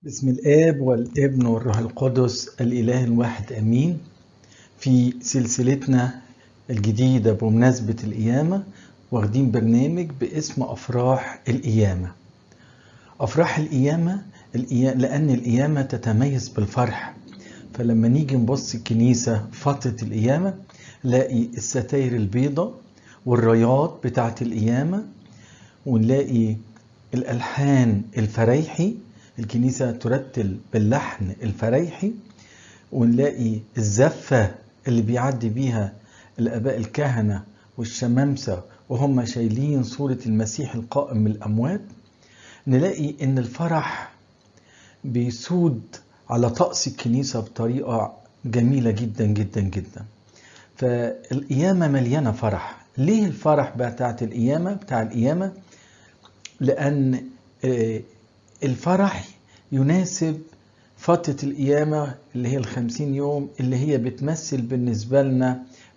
بسم الآب والابن والروح القدس الإله الواحد أمين في سلسلتنا الجديدة بمناسبة القيامة واخدين برنامج باسم أفراح القيامة أفراح القيامة لأن القيامة تتميز بالفرح فلما نيجي نبص الكنيسة فترة القيامة نلاقي الستاير البيضة والرايات بتاعة القيامة ونلاقي الألحان الفريحي الكنيسة ترتل باللحن الفريحي ونلاقي الزفة اللي بيعدي بيها الآباء الكهنة والشمامسة وهم شايلين صورة المسيح القائم من الأموات نلاقي إن الفرح بيسود على طقس الكنيسة بطريقة جميلة جدا جدا جدا فالقيامة مليانة فرح ليه الفرح بتاعت القيامة بتاع القيامة لأن الفرح يناسب فترة القيامة اللي هي الخمسين يوم اللي هي بتمثل بالنسبة لنا